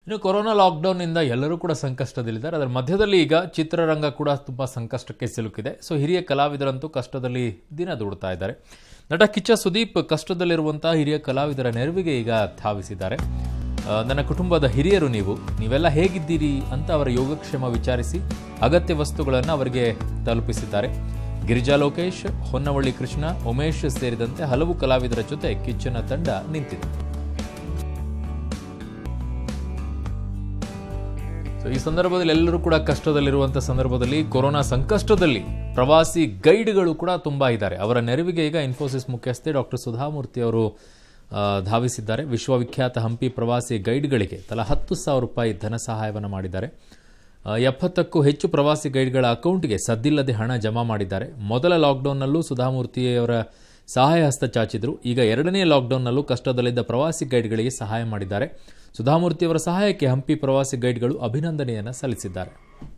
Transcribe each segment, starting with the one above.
ಇನ್ನು ಕೊರೋನಾ ಲಾಕ್ಡೌನ್ನಿಂದ ಎಲ್ಲರೂ ಕೂಡ ಸಂಕಷ್ಟದಲ್ಲಿದ್ದಾರೆ ಅದರ ಮಧ್ಯದಲ್ಲಿ ಈಗ ಚಿತ್ರರಂಗ ಕೂಡ ತುಂಬ ಸಂಕಷ್ಟಕ್ಕೆ ಸಿಲುಕಿದೆ ಸೊ ಹಿರಿಯ ಕಲಾವಿದರಂತೂ ಕಷ್ಟದಲ್ಲಿ ದಿನ ದೂಡ್ತಾ ಇದ್ದಾರೆ ನಟ ಕಿಚ್ಚ ಸುದೀಪ್ ಕಷ್ಟದಲ್ಲಿರುವಂತಹ ಹಿರಿಯ ಕಲಾವಿದರ ನೆರವಿಗೆ ಈಗ ಧಾವಿಸಿದ್ದಾರೆ ಆ, ನನ್ನ ಕುಟುಂಬದ ಹಿರಿಯರು ನೀವು ನೀವೆಲ್ಲ ಹೇಗಿದ್ದೀರಿ ಅಂತ ಅವರ ಯೋಗಕ್ಷೇಮ ವಿಚಾರಿಸಿ ಅಗತ್ಯ ವಸ್ತುಗಳನ್ನು ಅವರಿಗೆ ತಲುಪಿಸಿದ್ದಾರೆ ಗಿರಿಜಾ ಲೋಕೇಶ್ ಹೊನ್ನವಳ್ಳಿ ಕೃಷ್ಣ ಉಮೇಶ್ ಸೇರಿದಂತೆ ಹಲವು ಕಲಾವಿದರ ಜೊತೆ ಕಿಚ್ಚನ ತಂಡ ನಿಂತಿದೆ ಸೊ ಈ ಸಂದರ್ಭದಲ್ಲಿ ಎಲ್ಲರೂ ಕೂಡ ಕಷ್ಟದಲ್ಲಿರುವಂಥ ಸಂದರ್ಭದಲ್ಲಿ ಕೊರೋನಾ ಸಂಕಷ್ಟದಲ್ಲಿ ಪ್ರವಾಸಿ ಗೈಡ್ಗಳು ಕೂಡ ತುಂಬ ಇದ್ದಾರೆ ಅವರ ನೆರವಿಗೆ ಈಗ ಇನ್ಫೋಸಿಸ್ ಮುಖ್ಯಸ್ಥೆ ಡಾಕ್ಟರ್ ಸುಧಾಮೂರ್ತಿ ಅವರು ಆ, ಧಾವಿಸಿದ್ದಾರೆ ವಿಶ್ವವಿಖ್ಯಾತ ಹಂಪಿ ಪ್ರವಾಸಿ ಗೈಡ್ಗಳಿಗೆ ತಲಾ ಹತ್ತು ಸಾವಿರ ರೂಪಾಯಿ ಧನ ಸಹಾಯವನ್ನು ಮಾಡಿದ್ದಾರೆ ಆ, ಎಪ್ಪತ್ತಕ್ಕೂ ಹೆಚ್ಚು ಪ್ರವಾಸಿ ಗೈಡ್ಗಳ ಅಕೌಂಟ್ಗೆ ಸದ್ದಿಲ್ಲದೆ ಹಣ ಜಮಾ ಮಾಡಿದ್ದಾರೆ ಮೊದಲ ಲಾಕ್ಡೌನ್ನಲ್ಲೂ ಸುಧಾಮೂರ್ತಿಯವರ ಸಹಾಯ ಹಸ್ತ ಚಾಚಿದ್ರು ಈಗ ಎರಡನೇ ಲಾಕ್ಡೌನ್ನಲ್ಲೂ ಕಷ್ಟದಲ್ಲಿದ್ದ ಪ್ರವಾಸಿ ಗೈಡ್ಗಳಿಗೆ ಸಹಾಯ ಮಾಡಿದ್ದಾರೆ ಸುಧಾಮೂರ್ತಿಯವರ ಸಹಾಯಕ್ಕೆ ಹಂಪಿ ಪ್ರವಾಸಿ ಗೈಡ್ಗಳು ಅಭಿನಂದನೆಯನ್ನು ಸಲ್ಲಿಸಿದ್ದಾರೆ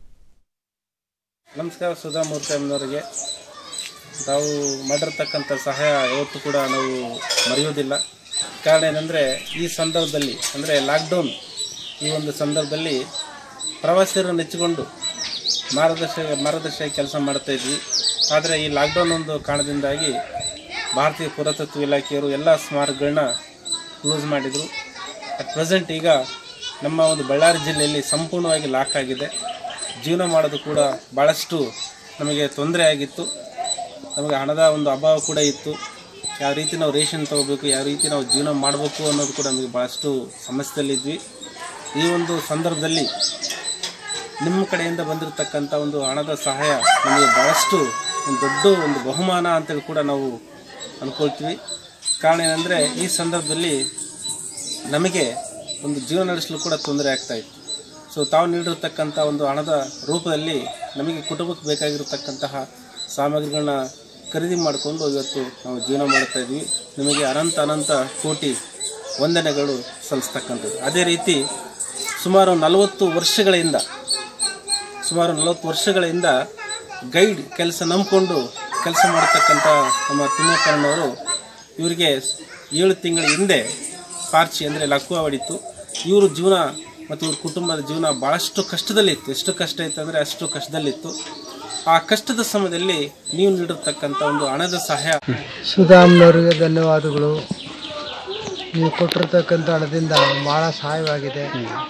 ನಮಸ್ಕಾರ ಸುಧಾಮೂರ್ತಿ ಅಮ್ಮನವರಿಗೆ ತಾವು ಮಾಡಿರ್ತಕ್ಕಂಥ ಸಹಾಯ ಯಾವತ್ತೂ ಕೂಡ ನಾವು ಮರೆಯೋದಿಲ್ಲ ಕಾರಣ ಏನಂದರೆ ಈ ಸಂದರ್ಭದಲ್ಲಿ ಅಂದರೆ ಲಾಕ್ಡೌನ್ ಈ ಒಂದು ಸಂದರ್ಭದಲ್ಲಿ ಪ್ರವಾಸಿಗರನ್ನು ನೆಚ್ಚಿಕೊಂಡು ಮಾರ್ಗದರ್ಶಕ ಮಾರ್ಗದರ್ಶಕ ಕೆಲಸ ಮಾಡ್ತಾ ಇದ್ವಿ ಆದರೆ ಈ ಲಾಕ್ಡೌನ್ ಒಂದು ಕಾರಣದಿಂದಾಗಿ ಭಾರತೀಯ ಪುರಾತತ್ವ ಇಲಾಖೆಯವರು ಎಲ್ಲ ಸ್ಮಾರಕಗಳನ್ನ ಕ್ಲೋಸ್ ಮಾಡಿದರು ಅಟ್ ಪ್ರೆಸೆಂಟ್ ಈಗ ನಮ್ಮ ಒಂದು ಬಳ್ಳಾರಿ ಜಿಲ್ಲೆಯಲ್ಲಿ ಸಂಪೂರ್ಣವಾಗಿ ಲಾಕ್ ಆಗಿದೆ ಜೀವನ ಮಾಡೋದು ಕೂಡ ಭಾಳಷ್ಟು ನಮಗೆ ತೊಂದರೆ ಆಗಿತ್ತು ನಮಗೆ ಹಣದ ಒಂದು ಅಭಾವ ಕೂಡ ಇತ್ತು ಯಾವ ರೀತಿ ನಾವು ರೇಷನ್ ತೊಗೋಬೇಕು ಯಾವ ರೀತಿ ನಾವು ಜೀವನ ಮಾಡಬೇಕು ಅನ್ನೋದು ಕೂಡ ನಮಗೆ ಭಾಳಷ್ಟು ಸಮಸ್ಯೆಯಲ್ಲಿದ್ವಿ ಈ ಒಂದು ಸಂದರ್ಭದಲ್ಲಿ ನಿಮ್ಮ ಕಡೆಯಿಂದ ಬಂದಿರತಕ್ಕಂಥ ಒಂದು ಹಣದ ಸಹಾಯ ನಮಗೆ ಭಾಳಷ್ಟು ಒಂದು ದೊಡ್ಡ ಒಂದು ಬಹುಮಾನ ಅಂತೇಳಿ ಕೂಡ ನಾವು ಅಂದ್ಕೊಳ್ತೀವಿ ಕಾರಣ ಏನಂದರೆ ಈ ಸಂದರ್ಭದಲ್ಲಿ ನಮಗೆ ಒಂದು ಜೀವನ ನಡೆಸಲು ಕೂಡ ತೊಂದರೆ ಆಗ್ತಾ ಇತ್ತು ಸೊ ತಾವು ನೀಡಿರ್ತಕ್ಕಂಥ ಒಂದು ಹಣದ ರೂಪದಲ್ಲಿ ನಮಗೆ ಕುಟುಂಬಕ್ಕೆ ಬೇಕಾಗಿರತಕ್ಕಂತಹ ಸಾಮಗ್ರಿಗಳನ್ನ ಖರೀದಿ ಮಾಡಿಕೊಂಡು ಇವತ್ತು ನಾವು ಜೀವನ ಮಾಡ್ತಾ ಇದ್ವಿ ನಿಮಗೆ ಅನಂತ ಅನಂತ ಕೋಟಿ ವಂದನೆಗಳು ಸಲ್ಲಿಸ್ತಕ್ಕಂಥದ್ದು ಅದೇ ರೀತಿ ಸುಮಾರು ನಲವತ್ತು ವರ್ಷಗಳಿಂದ ಸುಮಾರು ನಲವತ್ತು ವರ್ಷಗಳಿಂದ ಗೈಡ್ ಕೆಲಸ ನಂಬಿಕೊಂಡು ಕೆಲಸ ಮಾಡತಕ್ಕಂಥ ನಮ್ಮ ತಿಮ್ಮಪ್ಪನವರು ಇವರಿಗೆ ಏಳು ತಿಂಗಳ ಹಿಂದೆ ಪಾರ್ಚಿ ಅಂದರೆ ಲಕ್ವ ಹೊಡಿತು ಇವರು ಜೀವನ ಮತ್ತು ಇವ್ರ ಕುಟುಂಬದ ಜೀವನ ಭಾಳಷ್ಟು ಕಷ್ಟದಲ್ಲಿತ್ತು ಎಷ್ಟು ಕಷ್ಟ ಇತ್ತು ಅಂದರೆ ಅಷ್ಟು ಕಷ್ಟದಲ್ಲಿತ್ತು ಆ ಕಷ್ಟದ ಸಮಯದಲ್ಲಿ ನೀವು ನೀಡಿರ್ತಕ್ಕಂಥ ಒಂದು ಹಣದ ಸಹಾಯ ಸುಧಾಮ್ನವರಿಗೆ ಧನ್ಯವಾದಗಳು ನೀವು ಕೊಟ್ಟಿರ್ತಕ್ಕಂಥ ಹಣದಿಂದ ಭಾಳ ಸಹಾಯವಾಗಿದೆ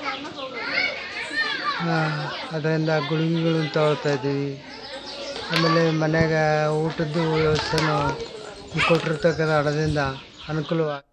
ಆ, ಅದರಿಂದ ಗುಳಿಗೆಗಳನ್ನು ತಗೊಳ್ತಾ ಇದ್ದೀವಿ ಆಮೇಲೆ ಮನ್ಯಾಗ ಊಟದ್ದು ವ್ಯವಸ್ಥೆನೂ ನೀವು ಕೊಟ್ಟಿರ್ತಕ್ಕಂಥ ಹಣದಿಂದ ಅನುಕೂಲವಾಗಿ